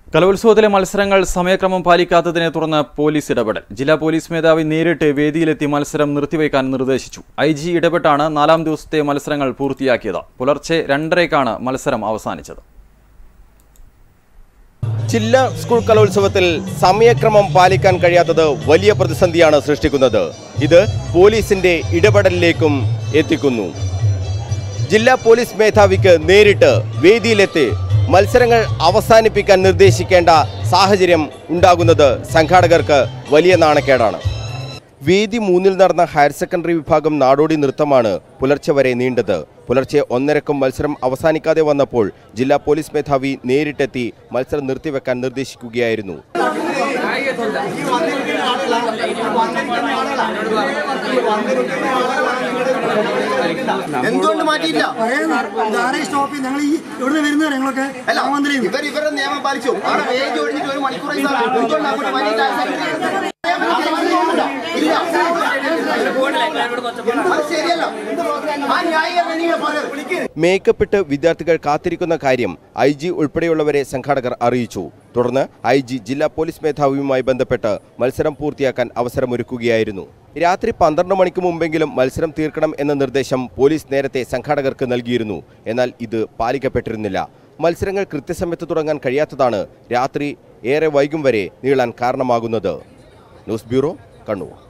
കലോത്സവത്തിലെ മത്സരങ്ങൾ സമയക്രമം പാലിക്കാത്തതിനെ തുടർന്ന് പോലീസ് ഇടപെടൽ ജില്ലാ പോലീസ് മേധാവി നേരിട്ട് വേദിയിലെത്തി മത്സരം നിർത്തിവെക്കാൻ നിർദ്ദേശിച്ചു ഐ ജി ഇടപെട്ടാണ് നാലാം ദിവസത്തെ മത്സരങ്ങൾ പൂർത്തിയാക്കിയത് പുലർച്ചെ രണ്ടരയ്ക്കാണ് മത്സരം അവസാനിച്ചത് ജില്ലാ സ്കൂൾ കലോത്സവത്തിൽ സമയക്രമം പാലിക്കാൻ കഴിയാത്തത് വലിയ പ്രതിസന്ധിയാണ് സൃഷ്ടിക്കുന്നത് ഇത് പോലീസിന്റെ ഇടപെടലിലേക്കും എത്തിക്കുന്നു ജില്ലാ പോലീസ് മേധാവിക്ക് നേരിട്ട് വേദിയിലെത്തി മത്സരങ്ങൾ അവസാനിപ്പിക്കാൻ നിർദ്ദേശിക്കേണ്ട സാഹചര്യം ഉണ്ടാകുന്നത് സംഘാടകർക്ക് വലിയ നാണക്കേടാണ് വേദി മൂന്നിൽ നടന്ന ഹയർ സെക്കൻഡറി വിഭാഗം നാടോടി നൃത്തമാണ് പുലർച്ചെ വരെ നീണ്ടത് പുലർച്ചെ ഒന്നരക്കും മത്സരം അവസാനിക്കാതെ വന്നപ്പോൾ ജില്ലാ പോലീസ് മേധാവി നേരിട്ടെത്തി മത്സരം നിർത്തിവെക്കാൻ നിർദ്ദേശിക്കുകയായിരുന്നു എന്തുകൊണ്ട് മാറ്റിയില്ല ഇതാരെ സ്റ്റോപ്പ് ചെയ്ത് ഞങ്ങൾ ഈ എവിടെ വരുന്നത് ഞങ്ങളൊക്കെ അല്ല മന്ത്രി ഇവർ ഇവരുടെ നിയമം പാലിച്ചു അവിടെ വേജ് ഒഴിഞ്ഞിട്ട് ഒരു മണിക്കൂർ എന്തുകൊണ്ട് അങ്ങോട്ട് മാറ്റിയില്ല ഇല്ല അത് ശരിയല്ല ആ ന്യായീകരണം നിങ്ങൾ പറയരുത് മേക്കപ്പ് ഇട്ട് വിദ്യാർത്ഥികൾ കാത്തിരിക്കുന്ന കാര്യം ഐ ജി ഉൾപ്പെടെയുള്ളവരെ സംഘാടകർ അറിയിച്ചു തുടർന്ന് ഐ ജി ജില്ലാ പോലീസ് മേധാവിയുമായി ബന്ധപ്പെട്ട് മത്സരം പൂർത്തിയാക്കാൻ അവസരമൊരുക്കുകയായിരുന്നു രാത്രി പന്ത്രണ്ട് മണിക്ക് മുമ്പെങ്കിലും മത്സരം തീർക്കണം എന്ന നിർദ്ദേശം പോലീസ് നേരത്തെ സംഘാടകർക്ക് നൽകിയിരുന്നു എന്നാൽ ഇത് പാലിക്കപ്പെട്ടിരുന്നില്ല മത്സരങ്ങൾ കൃത്യസമയത്ത് തുടങ്ങാൻ കഴിയാത്തതാണ് രാത്രി ഏറെ വൈകും വരെ നീളാൻ കാരണമാകുന്നത് ന്യൂസ് ബ്യൂറോ കണ്ണൂർ